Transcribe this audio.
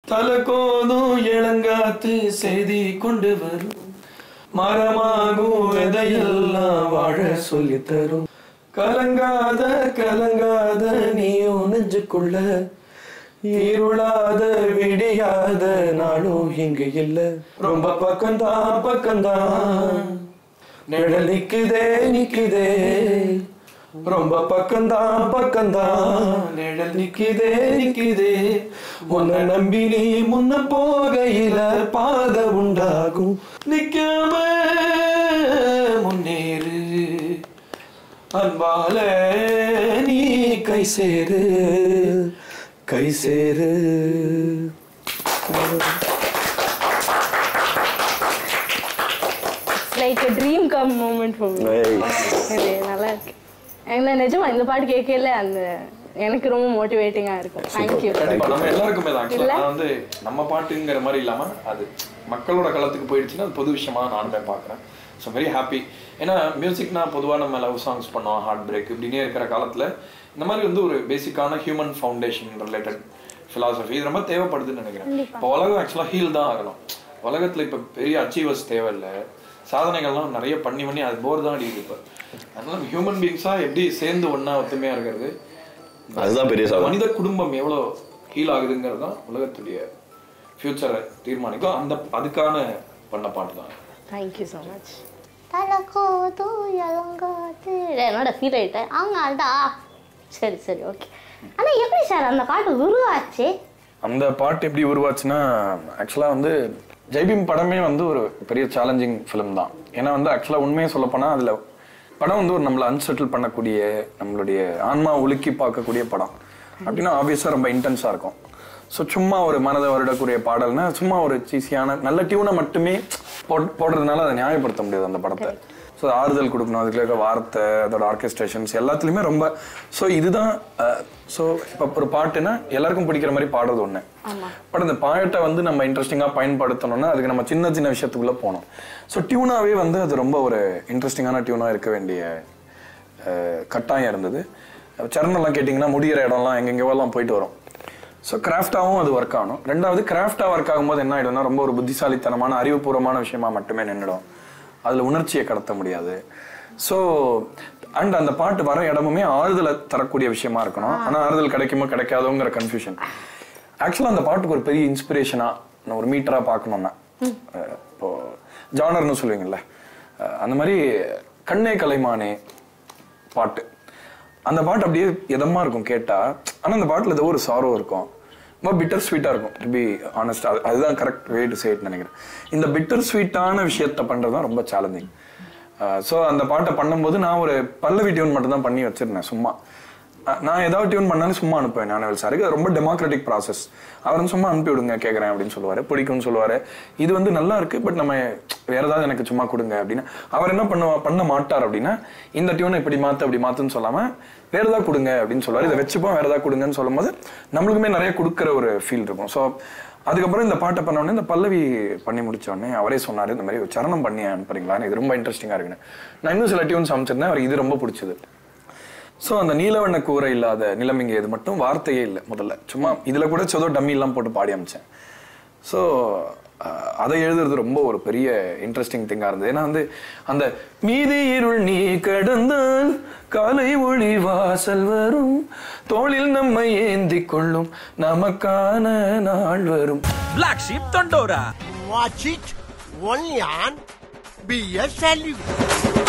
தலகோதும் இளங்காத்து செய்தி கொண்டு வரும் மரமாகும் விதையெல்லாம் வாழ சொல்லி தரும் கலங்காத கலங்காத நீயும் நெஞ்சுக்குள்ள இருளாத விடியாத நாளும் இங்க இல்ல ரொம்ப பக்கம்தான் பக்கம்தான் நிழல் நிக்குதே நிக்குதே ரொம்ப பக்கம்தான் பக்கம்தான் நிழல் நிக்குதே நிக்குதே உன்னை நம்பி நீ முன்ன போகையில பாத உண்டாகும் நிக்காம முன்னேறு அன்பால நீ கை சேரு கை சேரு like dream come moment for me இது நல்லா இருக்கு எனக்கு நிஜமா இந்த பாட்டு கேட்கல அந்த எனக்கு ரொம்ப மோட்டிவேட்டிங்கா இருக்கும் தேங்க்யூ கண்டிப்பா நம்ம எல்லாருக்குமே தான் இல்ல? ஆக்சுவலா வந்து நம்ம பாட்டுங்கிற மாதிரி இல்லாம அது மக்களோட களத்துக்கு போயிடுச்சுன்னா அது பொது விஷயமா நானுமே பார்க்குறேன் ஸோ வெரி ஹாப்பி ஏன்னா மியூசிக்னா பொதுவாக நம்ம லவ் சாங்ஸ் பண்ணோம் ஹார்ட் பிரேக் இப்படின்னே இருக்கிற காலத்துல இந்த மாதிரி வந்து ஒரு பேசிக்கான ஹியூமன் ஃபவுண்டேஷன் ரிலேட்டட் philosophy இது ரொம்ப தேவைப்படுதுன்னு நினைக்கிறேன் இப்போ உலகம் ஆக்சுவலாக ஹீல் தான் ஆகணும் உலகத்துல இப்போ பெரிய அச்சீவர்ஸ் தேவையில்லை சாதனைகள்லாம் நிறைய பண்ணி பண்ணி அது போர் தான் அடிக்குது இப்போ அதனால ஹியூமன் பீங்ஸாக எப்படி சேர்ந்து ஒண்ணா ஒத்துமையா இருக்கிறது அதுதான் பெரிய சாதனை மனித குடும்பம் எவ்வளோ ஹீல் ஆகுதுங்கிறது தான் உலகத்துடைய ஃபியூச்சரை தீர்மானிக்கும் அந்த அதுக்கான பண்ண பாட்டு தான் தேங்க்யூ ஸோ மச் தலக்கோது இளங்காது என்னோட ஃபீல் ஆயிட்டேன் அவங்க அடா சரி சரி ஓகே ஆனா எப்படி சார் அந்த பாட்டு உருவாச்சு அந்த பாட்டு எப்படி உருவாச்சுன்னா ஆக்சுவலாக வந்து ஜெய்பீம் படமே வந்து ஒரு பெரிய சேலஞ்சிங் ஃபிலிம் தான் ஏன்னா வந்து ஆக்சுவலாக உண்மையை சொல்லப்போனால் அதில் படம் வந்து ஒரு நம்மளை அன்செட்டில் பண்ணக்கூடிய நம்மளுடைய ஆன்மா உலுக்கி பார்க்கக்கூடிய படம் அப்படின்னா ஆப்வியஸாக ரொம்ப இன்டென்ஸாக இருக்கும் ஸோ சும்மா ஒரு மனதை வருடக்கூடிய பாடல்னா சும்மா ஒரு சீசியான நல்ல டியூனை மட்டுமே போட் போடுறதுனால அதை நியாயப்படுத்த முடியாது அந்த படத்தை ஸோ ஆறுதல் கொடுக்கணும் அதுக்குள்ள இருக்க வார்த்தை அதோட ஆர்கெஸ்ட்ரேஷன்ஸ் எல்லாத்துலேயுமே ரொம்ப ஸோ இதுதான் ஸோ இப்போ ஒரு பாட்டுனா எல்லாருக்கும் பிடிக்கிற மாதிரி பாடுறது ஒன்று பட் அந்த பாட்டை வந்து நம்ம இன்ட்ரெஸ்டிங்காக பயன்படுத்தணும்னா அதுக்கு நம்ம சின்ன சின்ன விஷயத்துக்குள்ளே போகணும் ஸோ டியூனாகவே வந்து அது ரொம்ப ஒரு இன்ட்ரெஸ்டிங்கான டியூனாக இருக்க வேண்டிய அஹ், கட்டாயம் இருந்தது சரணம்லாம் கேட்டிங்கன்னா முடிகிற இடம்லாம் எங்கெங்கெல்லாம் போயிட்டு வரும் ஸோ கிராஃப்டாகவும் அது ஒர்க் ஆகணும் ரெண்டாவது கிராஃப்டாக ஒர்க் ஆகும்போது என்ன ஆகிடும்னா ரொம்ப ஒரு புத்திசாலித்தனமான அறிவுபூர்வமான விஷயமா மட்டுமே நின்றுடும் அதில் உணர்ச்சியை கடத்த முடியாது ஸோ அண்ட் அந்த பாட்டு வர இடமுமே ஆறுதலை தரக்கூடிய விஷயமா இருக்கணும் ஆனால் ஆறுதல் கிடைக்குமோ கிடைக்காதோங்கிற கன்ஃபியூஷன் ஆக்சுவலாக அந்த பாட்டுக்கு ஒரு பெரிய இன்ஸ்பிரேஷனாக ஒரு மீட்டராக பார்க்கணுன்னா அஹ் இப்போ ஜானர்னு சொல்லுவீங்கல்ல அஹ் அந்த மாதிரி கண்ணே கலைமானே பாட்டு அந்த பாட்டு அப்படியே இதமா இருக்கும் கேட்டா ஆனா அந்த பாட்டுல ஏதோ ஒரு சாரோ இருக்கும் ரொம்ப பிட்டர் ஸ்வீட்டா இருக்கும் டு பி ஆனஸ்ட் அதுதான் கரெக்ட் வே டு சேட் நினைக்கிறேன் இந்த பிட்டர் ஸ்வீட்டான விஷயத்த பண்றது தான் ரொம்ப சேலஞ்சிங் ஸோ அந்த பாட்டை பண்ணும்போது நான் ஒரு பல்லவி டியூன் மட்டும் தான் பண்ணி வச்சிருந்தேன் சும்மா அஹ் நான் ஏதாவது டியூன் பண்ணாலும் சும்மா அனுப்புவேன் ஞானவேல் சாருக்கு அது ரொம்ப டெமோக்ராட்டிக் ப்ராசஸ் அவர் வந்து சும்மா அனுப்பி விடுங்க கேட்குறேன் அப்படின்னு சொல்லுவாரு பிடிக்கும்னு சொல்லுவாரு இது வந்து நல்லா இருக்கு பட் நம்ம வேற ஏதாவது எனக்கு சும்மா கொடுங்க அப்படின்னு அவர் என்ன பண்ணுவா பண்ண மாட்டார் அப்படின்னா இந்த டியூனை இப்படி மாத்து அப்படி மாத்துன்னு சொல்லாம வேற ஏதாவது கொடுங்க அப்படின்னு சொல்லுவாரு இதை வச்சுப்போம் வேற ஏதாவது கொடுங்கன்னு சொல்லும்போது நம்மளுக்குமே நிறைய கொடுக்குற ஒரு ஃபீல் இருக்கும் ஸோ அதுக்கப்புறம் இந்த பாட்டை பண்ண உடனே இந்த பல்லவி பண்ணி முடிச்ச உடனே அவரே சொன்னாரு இந்த மாதிரி ஒரு சரணம் பண்ணி அனுப்புறீங்களா இது ரொம்ப இன்ட்ரெஸ்டிங்கா இருக்குன்னு நான் இன்னும் சில டியூன்ஸ் அமைச்சிருந்தேன் அவர் இது ரொம்ப பிடிச்சது ஸோ அந்த நீலவண்ண கூரை இல்லாத நிலைமைங்க இது மட்டும் வார்த்தையே இல்லை முதல்ல சும்மா இதில் கூட ஏதோ டம்மி எல்லாம் போட்டு பாடி அமைச்சேன் ஸோ அதை எழுதுறது ரொம்ப ஒரு பெரிய இன்ட்ரெஸ்டிங் திங்காக இருந்தது ஏன்னா வந்து அந்த மீதி இருள் நீ கடந்தால் காலை ஒளி வாசல் வரும் தோளில் நம்மை ஏந்தி கொள்ளும் நமக்கான நாள் வரும் Black Sheep Tondora. Watch it only on BSLU.